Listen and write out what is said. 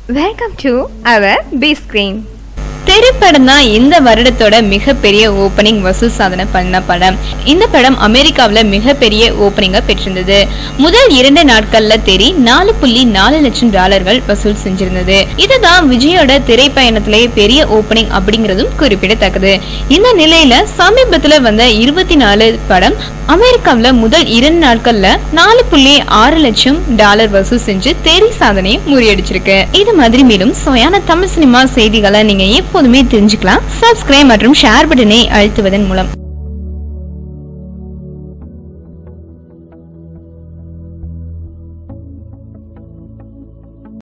welcome to அவர் பி screen திரைப்படம் தான் இந்த வருடத்தோட மிகப்பெரிய ஓப்பனிங் வசூல் சாதனை பண்ண படம் இந்த படம் அமெரிக்காவுல மிகப்பெரிய ஓப்பனிங்கா பெற்றிருந்தது முதல் இரண்டு நாட்கள்ல தெரி நாலு புள்ளி நாலு லட்சம் டாலர்கள் வசூல் செஞ்சிருந்தது இதுதான் விஜயோட திரைப்பயணத்திலேயே பெரிய ஓப்பனிங் அப்படிங்கறதும் குறிப்பிடத்தக்கது இந்த நிலையில சமீபத்துல வந்த இருபத்தி நாலு படம் அமெரிக்காவுல முதல் இரண்டு நாட்கள்ல நாலு புள்ளி ஆறு லட்சம் டாலர் வசூல் செஞ்சு தெரி சாதனையை முறியடிச்சிருக்கு இது மாதிரி மேலும் சுவையான தமிழ் சினிமா செய்திகளை நீங்க எப்போதுமே தெரிஞ்சுக்கலாம் சப்ஸ்கிரைப் மற்றும் ஷேர் பட்டனை அழுத்துவதன் மூலம்